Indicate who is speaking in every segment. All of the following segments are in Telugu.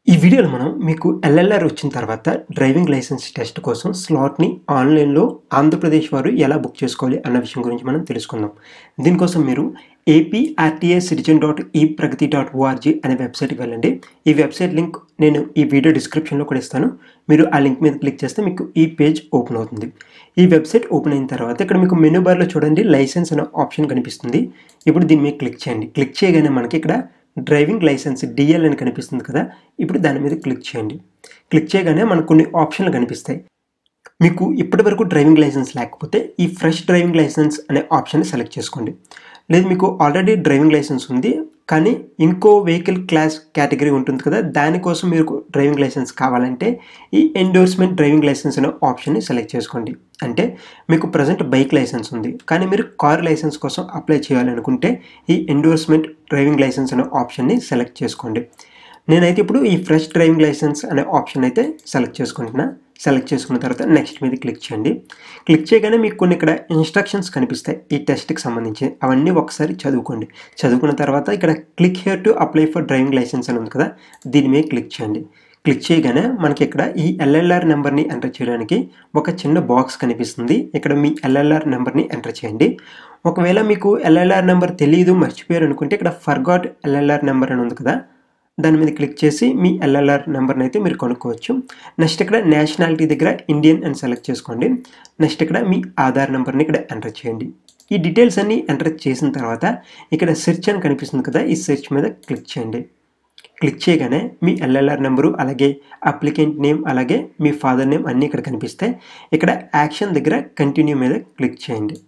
Speaker 1: ఈ వీడియోలో మనం మీకు ఎల్ఎల్ఆర్ వచ్చిన తర్వాత డ్రైవింగ్ లైసెన్స్ టెస్ట్ కోసం స్లాట్ని ఆన్లైన్లో ఆంధ్రప్రదేశ్ వారు ఎలా బుక్ చేసుకోవాలి అన్న విషయం గురించి మనం తెలుసుకుందాం దీనికోసం మీరు ఏపీఆర్టీఏ సిటిజన్ డాట్ ఈ ప్రగతి డాట్ ఓఆర్జీ అనే వెబ్సైట్కి వెళ్ళండి ఈ వెబ్సైట్ లింక్ నేను ఈ వీడియో డిస్క్రిప్షన్లో కూడా ఇస్తాను మీరు ఆ లింక్ మీద క్లిక్ చేస్తే మీకు ఈ పేజ్ ఓపెన్ అవుతుంది ఈ వెబ్సైట్ ఓపెన్ అయిన తర్వాత ఇక్కడ మీకు మెనూ బార్లో చూడండి లైసెన్స్ అనే ఆప్షన్ కనిపిస్తుంది ఇప్పుడు దీని మీద క్లిక్ చేయండి క్లిక్ చేయగానే మనకి ఇక్కడ డ్రైవింగ్ లైసెన్స్ డిఎల్ అని కనిపిస్తుంది కదా ఇప్పుడు దాని మీద క్లిక్ చేయండి క్లిక్ చేయగానే మనకు కొన్ని ఆప్షన్లు కనిపిస్తాయి మీకు ఇప్పటివరకు డ్రైవింగ్ లైసెన్స్ లేకపోతే ఈ ఫ్రెష్ డ్రైవింగ్ లైసెన్స్ అనే ఆప్షన్ని సెలెక్ట్ చేసుకోండి లేదు మీకు ఆల్రెడీ డ్రైవింగ్ లైసెన్స్ ఉంది కానీ ఇంకో వెహికల్ క్లాస్ కేటగిరీ ఉంటుంది కదా దానికోసం మీకు డ్రైవింగ్ లైసెన్స్ కావాలంటే ఈ ఎండోర్స్మెంట్ డ్రైవింగ్ లైసెన్స్ అనే ఆప్షన్ని సెలెక్ట్ చేసుకోండి అంటే మీకు ప్రజెంట్ బైక్ లైసెన్స్ ఉంది కానీ మీరు కార్ లైసెన్స్ కోసం అప్లై చేయాలనుకుంటే ఈ ఎండోర్స్మెంట్ డ్రైవింగ్ లైసెన్స్ అనే ఆప్షన్ని సెలెక్ట్ చేసుకోండి నేనైతే ఇప్పుడు ఈ ఫ్రెష్ డ్రైవింగ్ లైసెన్స్ అనే ఆప్షన్ అయితే సెలెక్ట్ చేసుకుంటున్నా సెలెక్ట్ చేసుకున్న తర్వాత నెక్స్ట్ మీద క్లిక్ చేయండి క్లిక్ చేయగానే మీకు కొన్ని ఇక్కడ ఇన్స్ట్రక్షన్స్ కనిపిస్తాయి ఈ టెస్ట్కి సంబంధించి అవన్నీ ఒకసారి చదువుకోండి చదువుకున్న తర్వాత ఇక్కడ click here to apply for driving licence అని ఉంది కదా దీని మీద క్లిక్ చేయండి క్లిక్ చేయగానే మనకి ఇక్కడ ఈ ఎల్ఎల్ఆర్ నెంబర్ని ఎంటర్ చేయడానికి ఒక చిన్న బాక్స్ కనిపిస్తుంది ఇక్కడ మీ ఎల్ఎల్ఆర్ నెంబర్ని ఎంటర్ చేయండి ఒకవేళ మీకు ఎల్ఎల్ఆర్ నెంబర్ తెలియదు మర్చిపోయారు అనుకుంటే ఇక్కడ ఫర్గాట్ ఎల్ఎల్ఆర్ నెంబర్ అని ఉంది కదా దాని మీద క్లిక్ చేసి మీ ఎల్ఎల్ఆర్ నెంబర్ని అయితే మీరు కొనుక్కోవచ్చు నెక్స్ట్ ఇక్కడ నేషనాలిటీ దగ్గర ఇండియన్ అని సెలెక్ట్ చేసుకోండి నెక్స్ట్ ఇక్కడ మీ ఆధార్ నెంబర్ని ఇక్కడ ఎంటర్ చేయండి ఈ డీటెయిల్స్ అన్నీ ఎంటర్ చేసిన తర్వాత ఇక్కడ సెర్చ్ అని కనిపిస్తుంది కదా ఈ సెర్చ్ మీద క్లిక్ చేయండి క్లిక్ చేయగానే మీ ఎల్ఎల్ఆర్ నెంబరు అలాగే అప్లికెంట్ నేమ్ అలాగే మీ ఫాదర్ నేమ్ అన్నీ ఇక్కడ కనిపిస్తాయి ఇక్కడ యాక్షన్ దగ్గర కంటిన్యూ మీద క్లిక్ చేయండి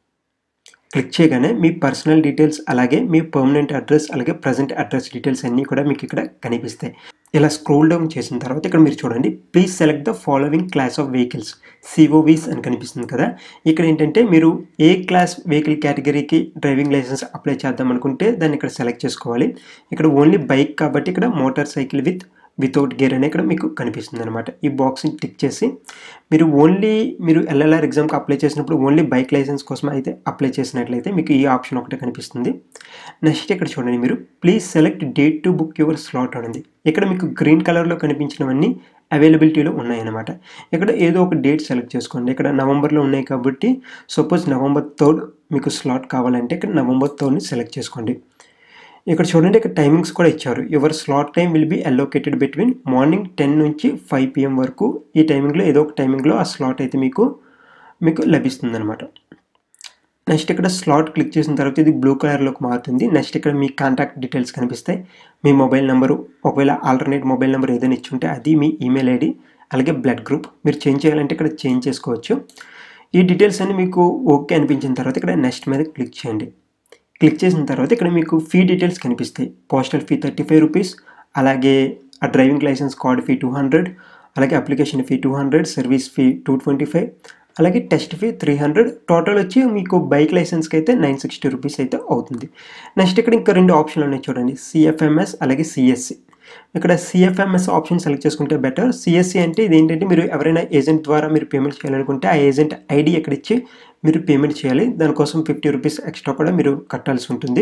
Speaker 1: క్లిక్ చేయగానే మీ పర్సనల్ డీటెయిల్స్ అలాగే మీ పర్మనెంట్ అడ్రస్ అలాగే ప్రజెంట్ అడ్రస్ డీటెయిల్స్ అన్నీ కూడా మీకు ఇక్కడ కనిపిస్తాయి ఇలా స్క్రోల్ డౌన్ చేసిన తర్వాత ఇక్కడ మీరు చూడండి please select the following class of vehicles COVs అని కనిపిస్తుంది కదా ఇక్కడ ఏంటంటే మీరు ఏ క్లాస్ వెహికల్ కేటగిరీకి డ్రైవింగ్ లైసెన్స్ అప్లై చేద్దాం అనుకుంటే దాన్ని ఇక్కడ సెలెక్ట్ చేసుకోవాలి ఇక్కడ ఓన్లీ బైక్ కాబట్టి ఇక్కడ motorcycle with without gear అనే ఇక్కడ మీకు కనిపిస్తుంది అనమాట ఈ బాక్స్ని టిక్ చేసి మీరు ఓన్లీ మీరు ఎల్ఎల్ఆర్ ఎగ్జామ్కి అప్లై చేసినప్పుడు ఓన్లీ బైక్ లైసెన్స్ కోసం అయితే అప్లై చేసినట్లయితే మీకు ఈ ఆప్షన్ ఒకటే కనిపిస్తుంది నెక్స్ట్ ఇక్కడ చూడండి మీరు please select date to book your slot అనేది ఇక్కడ మీకు గ్రీన్ కలర్లో కనిపించినవన్నీ అవైలబిలిటీలో ఉన్నాయన్నమాట ఇక్కడ ఏదో ఒక డేట్ సెలెక్ట్ చేసుకోండి ఇక్కడ నవంబర్లో ఉన్నాయి కాబట్టి సపోజ్ నవంబర్ థర్డ్ మీకు స్లాట్ కావాలంటే ఇక్కడ నవంబర్ థర్డ్ని సెలెక్ట్ చేసుకోండి ఇక్కడ చూడండి ఇక్కడ టైమింగ్స్ కూడా ఇచ్చారు your slot time will be allocated between morning ten నుంచి ఫైవ్ పిఎం వరకు ఈ టైమింగ్లో ఏదో ఒక టైమింగ్లో ఆ స్లాట్ అయితే మీకు మీకు లభిస్తుంది అనమాట నెక్స్ట్ ఇక్కడ స్లాట్ క్లిక్ చేసిన తర్వాత ఇది బ్లూ కలర్లోకి మారుతుంది నెక్స్ట్ ఇక్కడ మీ కాంటాక్ట్ డీటెయిల్స్ కనిపిస్తాయి మీ మొబైల్ నెంబరు ఒకవేళ ఆల్టర్నేట్ మొబైల్ నెంబర్ ఏదైనా ఇచ్చుంటే అది మీ ఈమెయిల్ ఐడి అలాగే బ్లడ్ గ్రూప్ మీరు చేంజ్ చేయాలంటే ఇక్కడ చేంజ్ చేసుకోవచ్చు ఈ డీటెయిల్స్ అన్ని మీకు ఓకే అనిపించిన తర్వాత ఇక్కడ నెక్స్ట్ మీద క్లిక్ చేయండి క్లిక్ చేసిన తర్వాత ఇక్కడ మీకు ఫీ డీటెయిల్స్ కనిపిస్తాయి postal fee thirty five rupees అలాగే ఆ driving licence card fee two hundred అలాగే application fee two hundred service fee two twenty five అలాగే test fee three hundred total వచ్చి మీకు బైక్ లైసెన్స్కి అయితే నైన్ సిక్స్టీ రూపీస్ అయితే అవుతుంది నెక్స్ట్ ఇక్కడ ఇంకా రెండు ఆప్షన్లు ఉన్నాయి చూడండి సిఎఫ్ఎంఎస్ అలాగే సిఎస్సి ఇక్కడ సిఎఫ్ఎంఎస్ ఆప్షన్ సెలెక్ట్ చేసుకుంటే బెటర్ సిఎస్సి అంటే ఇది ఏంటంటే మీరు ఎవరైనా ఏజెంట్ ద్వారా మీరు పేమెంట్ చేయాలనుకుంటే ఆ ఏజెంట్ ఐడి ఎక్కడ ఇచ్చి మీరు పేమెంట్ చేయాలి దానికోసం ఫిఫ్టీ రూపీస్ ఎక్స్ట్రా కూడా మీరు కట్టాల్సి ఉంటుంది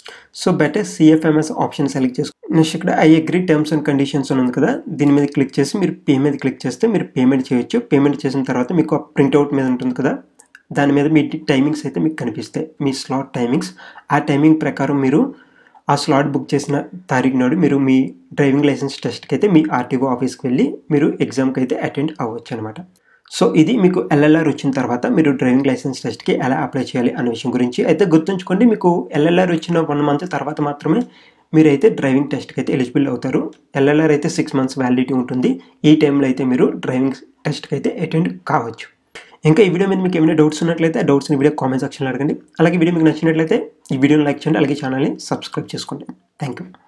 Speaker 1: so better CFMS option select చేసుకో నెక్స్ట్ ఇక్కడ I agree terms and conditions అని ఉంది కదా దీని మీద క్లిక్ చేసి మీరు పే మీద క్లిక్ చేస్తే మీరు పేమెంట్ చేయొచ్చు పేమెంట్ చేసిన తర్వాత మీకు ఆ ప్రింట్అవుట్ మీద ఉంటుంది కదా దాని మీద మీ టైమింగ్స్ అయితే మీకు కనిపిస్తాయి మీ స్లాట్ టైమింగ్స్ ఆ టైమింగ్ ప్రకారం మీరు ఆ స్లాట్ బుక్ చేసిన తారీఖు నాడు మీరు మీ డ్రైవింగ్ లైసెన్స్ టెస్ట్కి అయితే మీ ఆర్టీఓ ఆఫీస్కి వెళ్ళి మీరు ఎగ్జామ్కి అయితే అటెండ్ అవ్వచ్చు అనమాట సో ఇది మీకు ఎల్ఎల్ఆర్ వచ్చిన తర్వాత మీరు డ్రైవింగ్ లైసెన్స్ టెస్ట్కి ఎలా అప్లై చేయాలి అనే విషయం గురించి అయితే గుర్తుంచుకోండి మీకు ఎల్ఎల్ఆర్ వచ్చిన వన్ మంత్ తర్వాత మాత్రమే మీరైతే డ్రైవింగ్ టెస్ట్కి అయితే ఎలిజిబుల్ అవుతారు ఎల్ఎల్ఆర్ అయితే సిక్స్ మంత్స్ వ్యాలిడిటీ ఉంటుంది ఈ టైంలో అయితే మీరు డ్రైవింగ్ టెస్ట్కి అయితే అటెండ్ కావచ్చు ఇంకా ఈ వీడియో మీద మీకు ఏమైనా డౌట్స్ ఉన్నట్లయితే ఆ డౌట్స్ని వీడియో కామెంట్ సెక్షన్లో అడగండి అలాగే వీడియో మీకు నచ్చినట్లయితే ఈ వీడియోని లైక్ చేయండి అలాగే ఛానల్ని సబ్స్క్రైబ్ చేసుకోండి థ్యాంక్ యూ